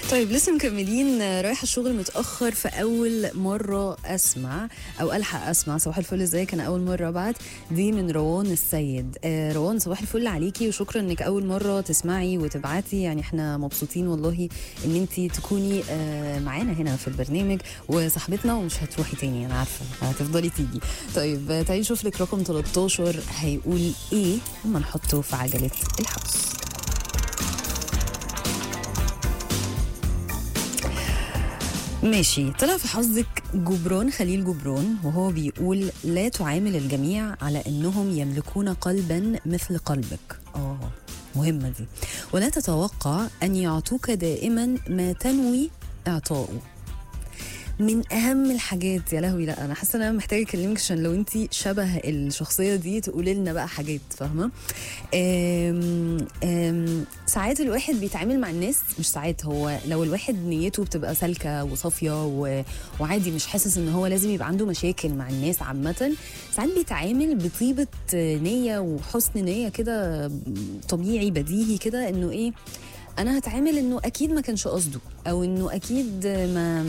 طيب لسه مكملين آه، رايحه الشغل متاخر فاول مره اسمع او الحق اسمع صباح الفل ازيك انا اول مره ابعت دي من روان السيد آه روان صباح الفل عليكي وشكرا انك اول مره تسمعي وتبعتي يعني احنا مبسوطين والله ان انت تكوني آه معانا هنا في البرنامج وصاحبتنا ومش هتروحي تاني انا عارفه هتفضلي تيجي طيب آه، تعالي نشوف لك رقم 13 هيقول ايه لما نحطه في عجله الحبس ماشي طلع في حظك جبران خليل جبران وهو بيقول لا تعامل الجميع على انهم يملكون قلبا مثل قلبك اه مهمة دي ولا تتوقع ان يعطوك دائما ما تنوي اعطاؤه من اهم الحاجات يا لهوي لا انا حاسه ان انا محتاجه اكلمك عشان لو انت شبه الشخصيه دي تقولي لنا بقى حاجات فاهمه آم، آم، ساعات الواحد بيتعامل مع الناس مش ساعات هو لو الواحد نيته بتبقى سالكه وصافيه و- وعادي مش حاسس ان هو لازم يبقى عنده مشاكل مع الناس عامه ساعات بيتعامل بطيبه نيه وحسن نيه كده طبيعي بديهي كده انه ايه انا هتعامل انه اكيد ما كانش قصده او انه اكيد ما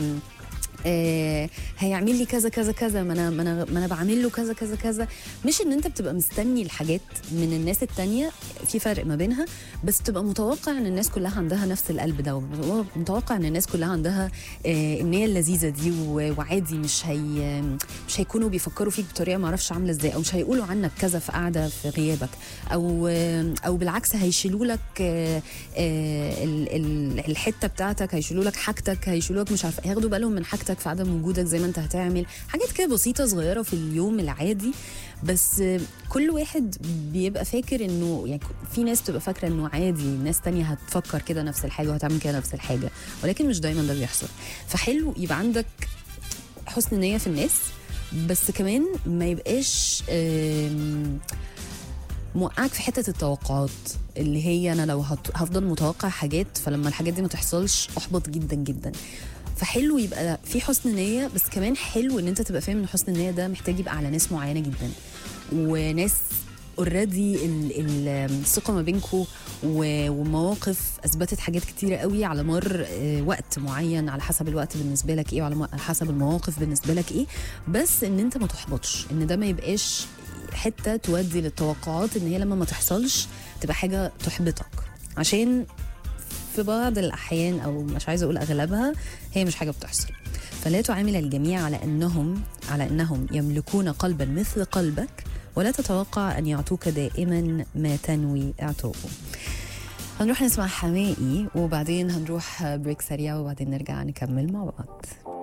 آه هيعمل لي كذا كذا كذا ما انا ما انا ما انا بعمل له كذا كذا كذا مش ان انت بتبقى مستني الحاجات من الناس التانية في فرق ما بينها بس تبقى متوقع ان الناس كلها عندها نفس القلب ده متوقع ان الناس كلها عندها آه النية اللذيذة دي و- وعادي مش هي مش هيكونوا بيفكروا فيك بطريقة ما اعرفش عاملة ازاي او مش هيقولوا عنك كذا في قعدة في غيابك او آه او بالعكس هيشيلوا لك آه آه ال- ال- الحتة بتاعتك هيشيلوا لك حاجتك هيشيلوا لك مش عارفة هياخدوا بالهم من حاجتك في عدم وجودك زي ما انت هتعمل حاجات كده بسيطة صغيرة في اليوم العادي بس آه، كل واحد بيبقى فاكر انه يعني في ناس بتبقى فاكره انه عادي ناس تانية هتفكر كده نفس الحاجه وهتعمل كده نفس الحاجه ولكن مش دايما ده بيحصل فحلو يبقى عندك حسن نيه في الناس بس كمان ما يبقاش آم، موقعك في حته التوقعات اللي هي انا لو هت- هفضل متوقع حاجات فلما الحاجات دي ما تحصلش احبط جدا جدا فحلو يبقى في حسن نيه بس كمان حلو ان انت تبقى فاهم ان حسن النيه ده محتاج يبقى على ناس معينه جدا وناس اوريدي الثقه ما بينكم ومواقف اثبتت حاجات كتيره قوي على مر آه، وقت معين على حسب الوقت بالنسبه لك ايه وعلى م- على حسب المواقف بالنسبه لك ايه بس ان انت ما تحبطش ان ده ما يبقاش حته تودي للتوقعات ان هي لما ما تحصلش تبقى حاجه تحبطك عشان في بعض الاحيان او مش عايزه اقول اغلبها هي مش حاجه بتحصل فلا تعامل الجميع على انهم على انهم يملكون قلبا مثل قلبك ولا تتوقع ان يعطوك دائما ما تنوي اعطائه هنروح نسمع حمائي وبعدين هنروح بريك سريع وبعدين نرجع نكمل مع بعض